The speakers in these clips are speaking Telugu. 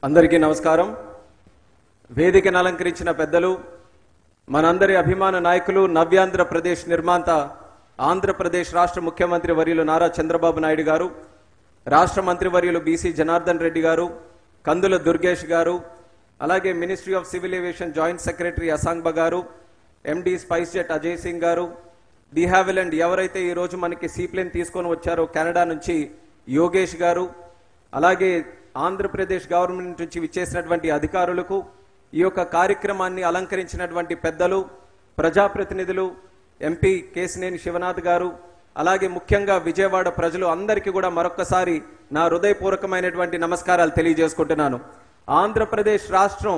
అందరికీ నమస్కారం వేదికను అలంకరించిన పెద్దలు మనందరి అభిమాన నాయకులు నవ్యాంధ్రప్రదేశ్ నిర్మాత ఆంధ్రప్రదేశ్ రాష్ట్ర ముఖ్యమంత్రి వర్యులు నారా చంద్రబాబు నాయుడు గారు రాష్ట్ర మంత్రివర్యులు బీసీ జనార్దన్ రెడ్డి గారు కందుల దుర్గేష్ గారు అలాగే ministry of civil aviation joint secretary Asangba garu MD SpiceJet Ajay Singh garu de హ్యావిలండ్ ఎవరైతే ఈ రోజు మనకి సీప్లేన్ తీసుకొని వచ్చారో కెనడా నుంచి యోగేష్ గారు అలాగే ఆంధ్రప్రదేశ్ గవర్నమెంట్ నుంచి విచ్చేసినటువంటి అధికారులకు ఈ యొక్క కార్యక్రమాన్ని అలంకరించినటువంటి పెద్దలు ప్రజాప్రతినిధులు ఎంపీ కేసినేని శివనాథ్ గారు అలాగే ముఖ్యంగా విజయవాడ ప్రజలు అందరికీ కూడా మరొక్కసారి నా హృదయపూర్వకమైనటువంటి నమస్కారాలు తెలియజేసుకుంటున్నాను ఆంధ్రప్రదేశ్ రాష్ట్రం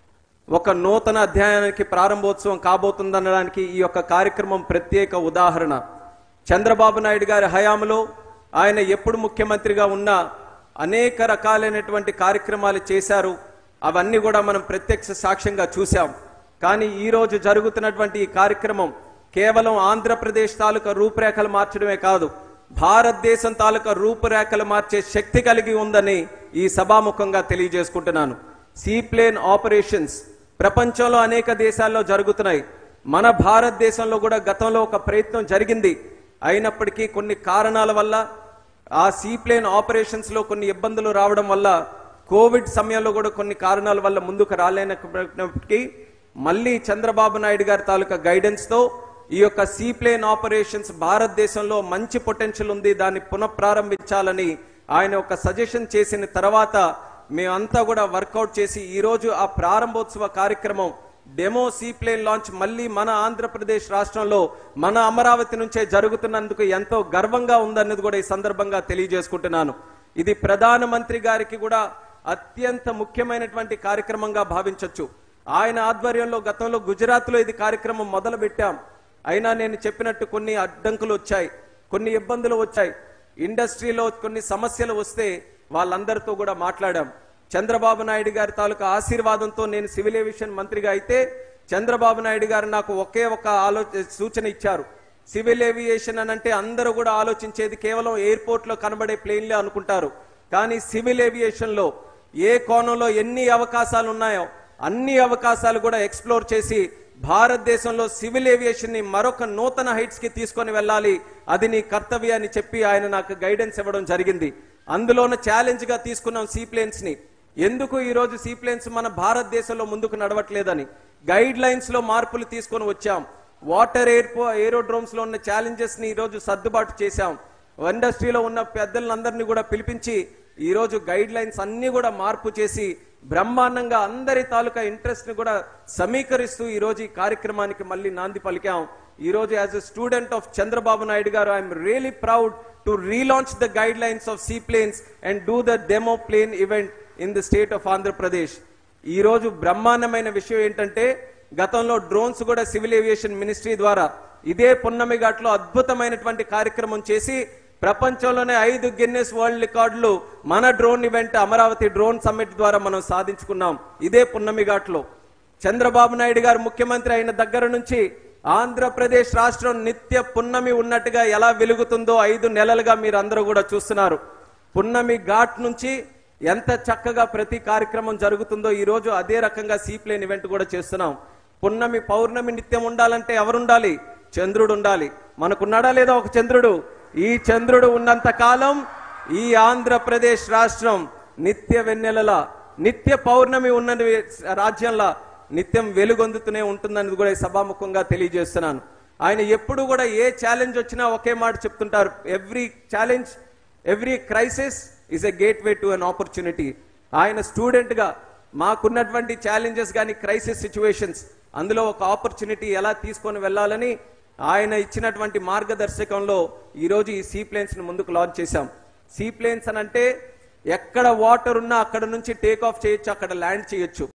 ఒక నూతన అధ్యాయానికి ప్రారంభోత్సవం కాబోతుందనడానికి ఈ యొక్క కార్యక్రమం ప్రత్యేక ఉదాహరణ చంద్రబాబు నాయుడు గారి హయాంలో ఆయన ఎప్పుడు ముఖ్యమంత్రిగా ఉన్నా అనేక రకాలైనటువంటి కార్యక్రమాలు చేశారు అవన్నీ కూడా మనం ప్రత్యక్ష సాక్ష్యంగా చూశాం కానీ ఈ రోజు జరుగుతున్నటువంటి ఈ కార్యక్రమం కేవలం ఆంధ్రప్రదేశ్ తాలూకా రూపురేఖలు మార్చడమే కాదు భారతదేశం తాలూకా రూపురేఖలు మార్చే శక్తి కలిగి ఉందని ఈ సభాముఖంగా తెలియజేసుకుంటున్నాను సీప్లేన్ ఆపరేషన్స్ ప్రపంచంలో అనేక దేశాల్లో జరుగుతున్నాయి మన భారతదేశంలో కూడా గతంలో ఒక ప్రయత్నం జరిగింది అయినప్పటికీ కొన్ని కారణాల వల్ల ఆ సీప్లేన్ ఆపరేషన్స్ లో కొన్ని ఇబ్బందులు రావడం వల్ల కోవిడ్ సమయంలో కూడా కొన్ని కారణాల వల్ల ముందుకు రాలేనప్పటికీ మళ్ళీ చంద్రబాబు నాయుడు గారి తాలూకా గైడెన్స్ తో ఈ యొక్క సీప్లేన్ ఆపరేషన్స్ భారతదేశంలో మంచి పొటెన్షియల్ ఉంది దాన్ని పునఃప్రారంభించాలని ఆయన ఒక సజెషన్ చేసిన తర్వాత మేమంతా కూడా వర్కౌట్ చేసి ఈ రోజు ఆ ప్రారంభోత్సవ కార్యక్రమం డెమో సీప్లేన్ లాంచ్ మళ్ళీ మన ఆంధ్రప్రదేశ్ రాష్ట్రంలో మన అమరావతి నుంచే జరుగుతున్నందుకు ఎంతో గర్వంగా ఉందన్నది కూడా ఈ సందర్భంగా తెలియజేసుకుంటున్నాను ఇది ప్రధానమంత్రి గారికి కూడా అత్యంత ముఖ్యమైనటువంటి కార్యక్రమంగా భావించొచ్చు ఆయన ఆధ్వర్యంలో గతంలో గుజరాత్ లో ఇది కార్యక్రమం మొదలు పెట్టాం అయినా నేను చెప్పినట్టు కొన్ని అడ్డంకులు వచ్చాయి కొన్ని ఇబ్బందులు వచ్చాయి ఇండస్ట్రీలో కొన్ని సమస్యలు వస్తే వాళ్ళందరితో కూడా మాట్లాడాం చంద్రబాబు నాయుడు గారి తాలూకా ఆశీర్వాదంతో నేను సివిల్ ఏవియేషన్ మంత్రిగా అయితే చంద్రబాబు నాయుడు గారు నాకు ఒకే ఒక ఆలోచన సూచన ఇచ్చారు సివిల్ ఏవియేషన్ అని అంటే అందరూ కూడా ఆలోచించేది కేవలం ఎయిర్పోర్ట్ లో కనబడే ప్లేన్లే అనుకుంటారు కానీ సివిల్ ఏవియేషన్ లో ఏ కోణంలో ఎన్ని అవకాశాలు ఉన్నాయో అన్ని అవకాశాలు కూడా ఎక్స్ప్లోర్ చేసి భారతదేశంలో సివిల్ ఏవియేషన్ ని మరొక నూతన హైట్స్ కి తీసుకొని వెళ్ళాలి అది నీ కర్తవ్యాన్ని చెప్పి ఆయన నాకు గైడెన్స్ ఇవ్వడం జరిగింది అందులోన ఛాలెంజ్ గా తీసుకున్నాం సీప్లేన్స్ ని ఎందుకు ఈ రోజు సీప్లేన్స్ మన భారతదేశంలో ముందుకు నడవట్లేదని గైడ్ లైన్స్ లో మార్పులు తీసుకొని వచ్చాం వాటర్ ఎయిర్పో ఏరోడ్రోమ్స్ లో ఉన్న ఛాలెంజెస్ ని ఈ రోజు సర్దుబాటు చేశాం ఇండస్ట్రీలో ఉన్న పెద్దలందరినీ కూడా పిలిపించి ఈ రోజు గైడ్ లైన్స్ అన్ని కూడా మార్పు చేసి బ్రహ్మాండంగా అందరి తాలూకా ఇంట్రెస్ట్ ని కూడా సమీకరిస్తూ ఈ రోజు ఈ కార్యక్రమానికి మళ్ళీ నాంది పలికాం ఈ రోజు as a student of Chandrababu Naidu garu I'm really proud to relaunch the guidelines of seaplanes and do the demo plane event in the state of Andhra Pradesh ఈ రోజు బ్రహ్మాండమైన విషయం ఏంటంటే గతంలో డ్రోన్స్ కూడా సివిల్ ఏవియేషన్ మినిస్ట్రీ ద్వారా ఇదే పున్నమి ఘాట్లో అద్భుతమైనటువంటి కార్యక్రమం చేసి ప్రపంచంలోనే ఐదు గిన్నెస్ వరల్డ్ రికార్డులు మన drone event Amaravati drone summit ద్వారా మనం సాధించుకున్నాం ఇదే పున్నమి ఘాట్లో చంద్రబాబు నాయుడు గారు ముఖ్యమంత్రి అయిన దగ్గర నుంచి ఆంధ్రప్రదేశ్ రాష్ట్రం నిత్య పున్నమి ఉన్నట్టుగా ఎలా వెలుగుతుందో ఐదు నెలలుగా మీరు అందరూ కూడా చూస్తున్నారు పున్నమి ఘాట్ నుంచి ఎంత చక్కగా ప్రతి కార్యక్రమం జరుగుతుందో ఈ రోజు అదే రకంగా సీప్లేన్ ఈవెంట్ కూడా చేస్తున్నాం పున్నమి పౌర్ణమి నిత్యం ఉండాలంటే ఎవరుండాలి చంద్రుడు ఉండాలి మనకున్నాడా లేదా ఒక చంద్రుడు ఈ చంద్రుడు ఉన్నంత కాలం ఈ ఆంధ్రప్రదేశ్ రాష్ట్రం నిత్య వెన్నెలలా నిత్య పౌర్ణమి ఉన్న రాజ్యంలా నిత్యం వెలుగొందుతూనే ఉంటుందని కూడా ఈ సభాముఖంగా తెలియజేస్తున్నాను ఆయన ఎప్పుడు కూడా ఏ ఛాలెంజ్ వచ్చినా ఒకే మాట చెప్తుంటారు every challenge every crisis is a gateway to an opportunity ఆయన స్టూడెంట్ గా మాకున్నటువంటి ఛాలెంజెస్ కానీ క్రైసిస్ సిచ్యువేషన్స్ అందులో ఒక ఆపర్చునిటీ ఎలా తీసుకొని వెళ్ళాలని ఆయన ఇచ్చినటువంటి మార్గదర్శకంలో ఈరోజు ఈ సీ ప్లేన్స్ ని ముందుకు లాంచ్ చేశాం సీ ప్లేన్స్ అని అంటే ఎక్కడ వాటర్ ఉన్నా అక్కడ నుంచి టేక్ ఆఫ్ చేయొచ్చు అక్కడ ల్యాండ్ చేయొచ్చు